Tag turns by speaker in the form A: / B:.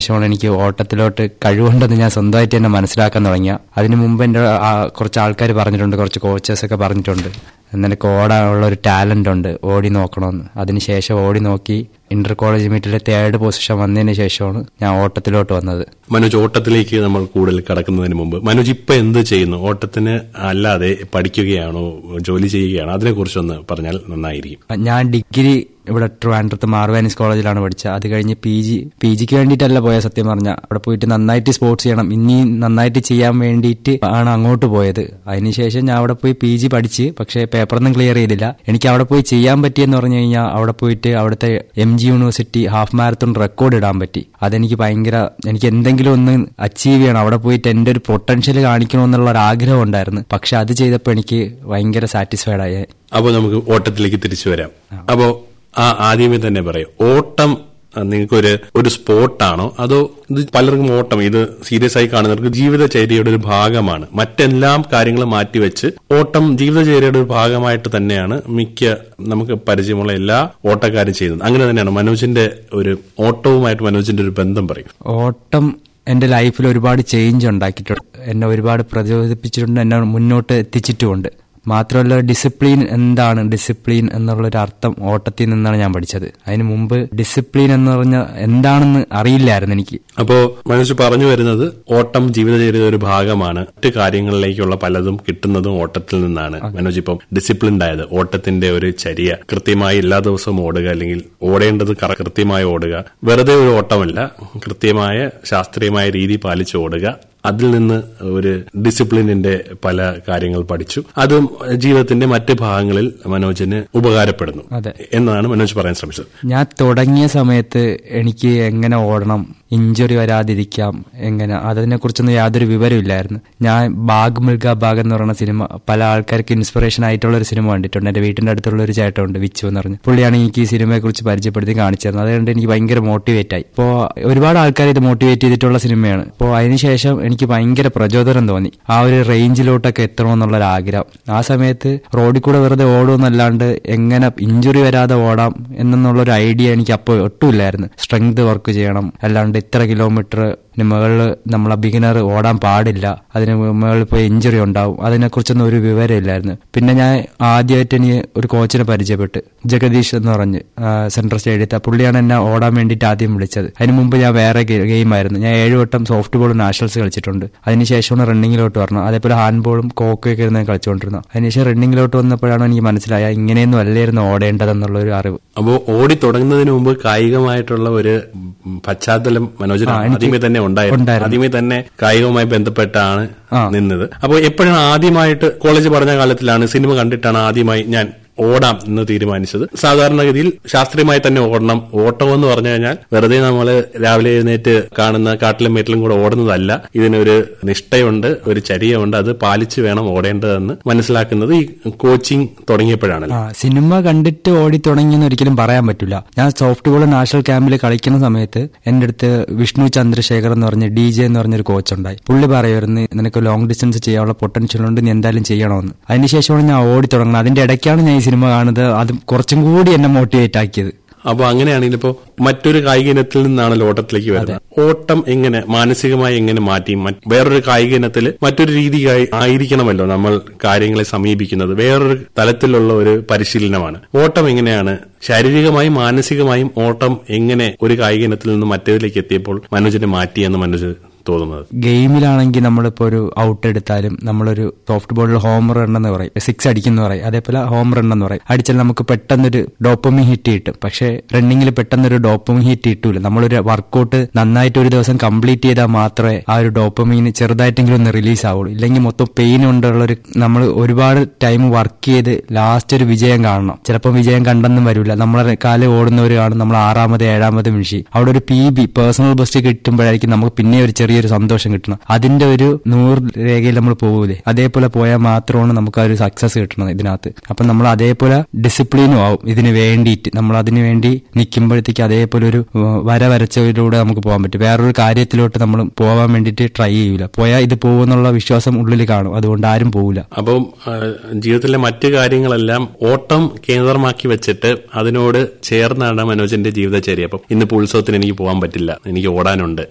A: ശേഷമാണ് എനിക്ക് ഓട്ടത്തിലോട്ട് കഴിവുണ്ടെന്ന് ഞാൻ സ്വന്തമായിട്ട് തന്നെ മനസ്സിലാക്കാൻ തുടങ്ങിയ അതിനു മുമ്പ് എൻ്റെ ആ, കുറച്ച് ആൾക്കാർ പറഞ്ഞിട്ടുണ്ട് കുറച്ച് കോച്ചേഴ്സ് ഒക്കെ പറഞ്ഞിട്ടുണ്ട് നിനക്ക് ഓടാനുള്ള ഒരു ടാലന്റ് ഉണ്ട് ഓടി നോക്കണമെന്ന് അതിനുശേഷം ഓടി നോക്കി ഇന്റർ കോളേജ് മീറ്റിലെ തേർഡ് പൊസിഷൻ വന്നതിന് ശേഷമാണ് ഞാൻ ഓട്ടത്തിലോട്ട് വന്നത്
B: മനോജ് ഓട്ടത്തിലേക്ക് നമ്മൾ കൂടുതൽ കടക്കുന്നതിന് മുമ്പ് മനോജ് ഇപ്പൊ എന്ത് ചെയ്യുന്നു ഓട്ടത്തിന് അല്ലാതെ പഠിക്കുകയാണോ ജോലി ചെയ്യുകയാണോ അതിനെക്കുറിച്ചൊന്ന് പറഞ്ഞാൽ നന്നായിരിക്കും
A: ഞാൻ ഡിഗ്രി ഇവിടെ ട്രിവാൻഡ്രത്ത് മാർവാനിസ് കോളേജിലാണ് പഠിച്ചത് അത് കഴിഞ്ഞ് പി ജി പി ജിക്ക് വേണ്ടിയിട്ടല്ല പോയ സത്യം പറഞ്ഞ അവിടെ പോയിട്ട് നന്നായിട്ട് സ്പോർട്സ് ചെയ്യണം ഇനി നന്നായിട്ട് ചെയ്യാൻ വേണ്ടിയിട്ട് ആണ് അങ്ങോട്ട് പോയത് അതിനുശേഷം ഞാൻ അവിടെ പോയി പി ജി പഠിച്ച് പക്ഷേ പേപ്പറൊന്നും ക്ലിയർ ചെയ്തില്ല എനിക്ക് അവിടെ പോയി ചെയ്യാൻ പറ്റിയെന്ന് പറഞ്ഞു കഴിഞ്ഞാൽ അവിടെ പോയിട്ട് അവിടുത്തെ M G university half marathon record ഇടാൻ പറ്റി അതെനിക്ക് ഭയങ്കര എനിക്ക് എന്തെങ്കിലും ഒന്ന് അച്ചീവ് ചെയ്യണം അവിടെ പോയിട്ട് എന്റെ ഒരു പൊട്ടൻഷ്യൽ കാണിക്കണമെന്നുള്ള ഒരു ആഗ്രഹം ഉണ്ടായിരുന്നു പക്ഷെ അത് ചെയ്തപ്പോൾ എനിക്ക് ഭയങ്കര സാറ്റിസ്ഫൈഡ് ആയി
B: അപ്പോൾ നമുക്ക് ഓട്ടത്തിലേക്ക് തിരിച്ചു വരാം അപ്പോ ആ ആദ്യമേ തന്നെ പറയാം ഓട്ടം നിങ്ങൾക്കൊരു ഒരു സ്പോർട്ടാണോ അതോ ഇത് പലർക്കും ഓട്ടം ഇത് സീരിയസ് ആയി കാണുന്നവർക്ക് ജീവിതചര്യയുടെ ഒരു ഭാഗമാണ് മറ്റെല്ലാം കാര്യങ്ങളും മാറ്റിവെച്ച് ഓട്ടം ജീവിതചര്യയുടെ ഒരു ഭാഗമായിട്ട് തന്നെയാണ് മിക്ക നമുക്ക് പരിചയമുള്ള എല്ലാ ഓട്ടക്കാരും ചെയ്യുന്നത് അങ്ങനെ തന്നെയാണ് മനോജിന്റെ ഒരു ഓട്ടവുമായിട്ട് മനോജിന്റെ ഒരു ബന്ധം പറയും
A: ഓട്ടം എന്റെ ലൈഫിൽ ഒരുപാട് ചേഞ്ച് ഉണ്ടാക്കിയിട്ടുണ്ട് എന്നെ ഒരുപാട് പ്രചോദിപ്പിച്ചിട്ടുണ്ട് എന്നെ മുന്നോട്ട് എത്തിച്ചിട്ടുമുണ്ട് മാത്രമല്ല ഡിസിപ്ലിൻ എന്താണ് ഡിസിപ്ലിൻ എന്നുള്ളൊരു അർത്ഥം ഓട്ടത്തിൽ നിന്നാണ് ഞാൻ പഠിച്ചത് അതിന് മുമ്പ് ഡിസിപ്ലിൻ എന്ന് പറഞ്ഞ എന്താണെന്ന് അറിയില്ലായിരുന്നു എനിക്ക്
B: അപ്പോ മനോജ് പറഞ്ഞു വരുന്നത് ഓട്ടം ജീവിതചര്യയുടെ ഒരു ഭാഗമാണ് മറ്റു കാര്യങ്ങളിലേക്കുള്ള പലതും കിട്ടുന്നതും ഓട്ടത്തിൽ നിന്നാണ് മനോജ് ഇപ്പം ഡിസിപ്ലിൻഡ് ആയത് ഓട്ടത്തിന്റെ ഒരു ചര്യ കൃത്യമായി എല്ലാ ദിവസവും ഓടുക അല്ലെങ്കിൽ ഓടേണ്ടത് കറ- കൃത്യമായി ഓടുക വെറുതെ ഒരു ഓട്ടമല്ല കൃത്യമായ ശാസ്ത്രീയമായ രീതി പാലിച്ച് ഓടുക അതിൽ നിന്ന് ഒരു ഡിസിപ്ലിനിന്റെ പല കാര്യങ്ങൾ പഠിച്ചു അതും ജീവിതത്തിന്റെ മറ്റ് ഭാഗങ്ങളിൽ മനോജിന് ഉപകാരപ്പെടുന്നു
A: അതെ.
B: എന്നാണ് മനോജ് പറയാൻ ശ്രമിച്ചത്
A: ഞാൻ തുടങ്ങിയ സമയത്ത് എനിക്ക് എങ്ങനെ ഓടണം ഇഞ്ചുറി വരാതിരിക്കാം എങ്ങനെ അതിനെ കുറിച്ചൊന്നും യാതൊരു വിവരമില്ലായിരുന്നു ഞാൻ ബാഗ് മിൽഗ ബാഗ് എന്ന് പറയുന്ന സിനിമ പല ആൾക്കാർക്ക് ഇൻസ്പിറേഷൻ ആയിട്ടുള്ള ഒരു സിനിമ കണ്ടിട്ടുണ്ട് എന്റെ വീട്ടിന്റെ അടുത്തുള്ള ഒരു ചേട്ടനുണ്ട് വിച്ചു എന്ന് പറഞ്ഞ് പുള്ളിയാണ് എനിക്ക് ഈ സിനിമയെ കുറിച്ച് പരിചയപ്പെടുത്തി കാണിച്ചു തരുന്നത് അതുകൊണ്ട് എനിക്ക് ഭയങ്കര മോട്ടിവേറ്റ് ആയി ഇപ്പോൾ ഒരുപാട് ആൾക്കാർ ഇത് മോട്ടിവേറ്റ് ചെയ്തിട്ടുള്ള സിനിമയാണ് അപ്പോൾ അതിനുശേഷം എനിക്ക് ഭയങ്കര പ്രചോദനം തോന്നി ആ ഒരു റേഞ്ചിലോട്ടൊക്കെ എത്തണമെന്നുള്ള ഒരു ആഗ്രഹം ആ സമയത്ത് റോഡിൽ കൂടെ വെറുതെ ഓടുമെന്നല്ലാണ്ട് എങ്ങനെ ഇഞ്ചുറി വരാതെ ഓടാം എന്നുള്ള ഒരു ഐഡിയ എനിക്ക് അപ്പോൾ ഒട്ടുമില്ലായിരുന്നു സ്ട്രെങ്ത് വർക്ക് ചെയ്യണം അല്ലാണ്ട് ഇത്ര കിലോമീറ്റർ മുകളിൽ നമ്മളെ ബിഗിനർ ഓടാൻ പാടില്ല അതിന് മുകളിൽ പോയി ഇഞ്ചുറി ഉണ്ടാവും അതിനെക്കുറിച്ചൊന്നും ഒരു വിവരമില്ലായിരുന്നു പിന്നെ ഞാൻ ആദ്യമായിട്ട് എനിക്ക് ഒരു കോച്ചിനെ പരിചയപ്പെട്ട് ജഗദീഷ് എന്ന് പറഞ്ഞ് ആ, സെൻട്രൽ സ്റ്റേഡിയത്തെ പുള്ളിയാണ് എന്നെ ഓടാൻ വേണ്ടിയിട്ട് ആദ്യം വിളിച്ചത് അതിന് മുമ്പ് ഞാൻ വേറെ ഗെയിം ആയിരുന്നു ഞാൻ ഏഴ് വട്ടം സോഫ്റ്റ് ബോൾ നാഷണൽസ് കളിച്ചിട്ടുണ്ട് അതിനുശേഷമാണ് റണ്ണിങ്ങിലോട്ട് വരണം അതേപോലെ ഹാൻഡ് ബോളും കോക്കൊക്കെ ഇരുന്ന് ഞാൻ കളിച്ചുകൊണ്ടിരുന്നത് അതിനുശേഷം റണ്ണിങ്ങിലോട്ട് വന്നപ്പോഴാണ് എനിക്ക് മനസ്സിലായ ഇങ്ങനെയൊന്നും അല്ലായിരുന്നു ഓടേണ്ടതെന്നുള്ള ഒരു അറിവ്
B: അപ്പോ ഓടി തുടങ്ങുന്നതിന് മുമ്പ് കായികമായിട്ടുള്ള ഒരു ഉം, പശ്ചാത്തലം മനോജിന് ആദ്യമേ തന്നെ ഉണ്ടായിരുന്നു
A: ഉണ്ടായിരുന്നു.
B: ആദ്യമേ തന്നെ കായികവുമായി ബന്ധപ്പെട്ടാണ്
A: ആ.
B: നിന്നത് അപ്പോൾ എപ്പോഴാണ് ആദ്യമായിട്ട് കോളേജ് പഠന കാലത്തിലാണ് സിനിമ കണ്ടിട്ടാണ് ആദ്യമായി ഞാൻ ഓടാം എന്ന് തീരുമാനിച്ചത് സാധാരണഗതിയിൽ ശാസ്ത്രീയമായി തന്നെ ഓടണം ഓട്ടം എന്ന് പറഞ്ഞു കഴിഞ്ഞാൽ വെറുതെ നമ്മൾ രാവിലെ എഴുന്നേറ്റ് കാണുന്ന കാട്ടിലും മേട്ടിലും കൂടെ ഓടുന്നതല്ല ഇതിനൊരു നിഷ്ഠയുണ്ട് ഒരു ചര്യയുണ്ട് അത് പാലിച്ച് വേണം ഓടേണ്ടതെന്ന് മനസ്സിലാക്കുന്നത് ഈ കോച്ചിങ് തുടങ്ങിയപ്പോഴാണല്ലോ
A: ആ സിനിമ കണ്ടിട്ട് ഓടി തുടങ്ങിയെന്ന് ഒരിക്കലും പറയാൻ പറ്റില്ല ഞാൻ സോഫ്റ്റ് ബോൾ നാഷണൽ ക്യാമ്പിൽ കളിക്കുന്ന സമയത്ത് എന്റെ അടുത്ത് വിഷ്ണു ചന്ദ്രശേഖർ എന്ന് പറഞ്ഞ ഡി ജെ എന്ന് പറഞ്ഞൊരു കോച്ച് ഉണ്ടായി പുള്ളി പറയുമായിരുന്നു നിനക്ക് ലോങ് ഡിസ്റ്റൻസ് ചെയ്യാനുള്ള പൊട്ടൻഷ്യൽ ഉണ്ട് നീ എന്തായാലും ചെയ്യണമെന്ന് അതിനുശേഷമാണ് ഞാൻ ഓടി തുടങ്ങുന്നത് അതിന്റെ ഇടയ്ക്കാണ് ഞാൻ ഈ സിനിമ കാണുന്നത് അത് കുറച്ചും കൂടി എന്നെ മോട്ടിവേറ്റ് ആക്കിയത്
B: അപ്പൊ അങ്ങനെയാണെങ്കിൽ ഇപ്പോ മറ്റൊരു കായിക ഇനത്തിൽ നിന്നാണല്ലോ ഓട്ടത്തിലേക്ക് വരുന്നത് ഓട്ടം എങ്ങനെ മാനസികമായി എങ്ങനെ മാറ്റി മറ്റ് വേറൊരു കായിക ഇനത്തിൽ മറ്റൊരു രീതിയായി ആയിരിക്കണമല്ലോ നമ്മൾ കാര്യങ്ങളെ സമീപിക്കുന്നത് വേറൊരു തലത്തിലുള്ള ഒരു പരിശീലനമാണ് ഓട്ടം എങ്ങനെയാണ് ശാരീരികമായും മാനസികമായും ഓട്ടം എങ്ങനെ ഒരു കായിക ഇനത്തിൽ നിന്ന് മറ്റേതിലേക്ക് എത്തിയപ്പോൾ മനോജിനെ മാറ്റിയെന്ന് മനോജ് തോന്നുന്നത്
A: ഗെയിമിലാണെങ്കിൽ നമ്മളിപ്പോ ഒരു ഔട്ട് എടുത്താലും നമ്മളൊരു സോഫ്റ്റ് ബോളിൽ ഹോം റൺ എന്ന് പറയും സിക്സ് അടിക്കുന്ന പറയും അതേപോലെ ഹോം റൺ എന്ന് പറയും അടിച്ചാൽ നമുക്ക് പെട്ടെന്നൊരു ഡോപ്പമി ഹിറ്റ് കിട്ടും പക്ഷേ റണ്ണിങ്ങിൽ പെട്ടെന്നൊരു ഡോപ്പമി ഹിറ്റ് കിട്ടൂല നമ്മളൊരു വർക്കൗട്ട് നന്നായിട്ട് ഒരു ദിവസം കംപ്ലീറ്റ് ചെയ്താൽ മാത്രമേ ആ ഒരു ഡോപ്പമീന് ചെറുതായിട്ടെങ്കിലും ഒന്ന് റിലീസ് ആവുള്ളൂ ഇല്ലെങ്കിൽ മൊത്തം പെയിൻ കൊണ്ടുള്ള ഒരു നമ്മൾ ഒരുപാട് ടൈം വർക്ക് ചെയ്ത് ലാസ്റ്റ് ഒരു വിജയം കാണണം ചിലപ്പോൾ വിജയം കണ്ടെന്നും വരില്ല നമ്മളെ കാല് ഓടുന്നവർ കാണും നമ്മൾ ആറാമത് ഏഴാമത് മിഷി അവിടെ ഒരു പി ബി പേഴ്സണൽ ബെസ്റ്റ് കിട്ടുമ്പോഴായിരിക്കും നമുക്ക് പിന്നെ ഒരു ചെറിയൊരു സന്തോഷം കിട്ടണം അതിന്റെ ഒരു നൂറ് രേഖയിൽ നമ്മൾ പോകൂലേ അതേപോലെ പോയാൽ മാത്രമാണ് നമുക്ക് ആ ഒരു സക്സസ് കിട്ടണം ഇതിനകത്ത് അപ്പൊ നമ്മൾ അതേപോലെ ഡിസിപ്ലിനും ആവും ഇതിന് വേണ്ടിയിട്ട് നമ്മൾ അതിന് വേണ്ടി നിൽക്കുമ്പോഴത്തേക്ക് അതേപോലെ ഒരു ഏഹ്, വര വരച്ചതിലൂടെ നമുക്ക് പോകാൻ പറ്റും വേറൊരു കാര്യത്തിലോട്ട് നമ്മൾ പോകാൻ വേണ്ടിയിട്ട് ട്രൈ ചെയ്യൂല പോയാൽ ഇത് പോകുന്നുള്ള വിശ്വാസം ഉള്ളിൽ കാണും അതുകൊണ്ട് ആരും പോകില്ല
B: അപ്പം ആ, ജീവിതത്തിലെ മറ്റു കാര്യങ്ങളെല്ലാം ഓട്ടം കേന്ദ്രമാക്കി വെച്ചിട്ട് അതിനോട് ചേർന്നാണ് മനോജിന്റെ ജീവിതചര്യ അപ്പം ഇന്നിപ്പോ ഉത്സവത്തിന് എനിക്ക് പോകാൻ പറ്റില്ല എനിക്ക് ഓടാനുണ്ട്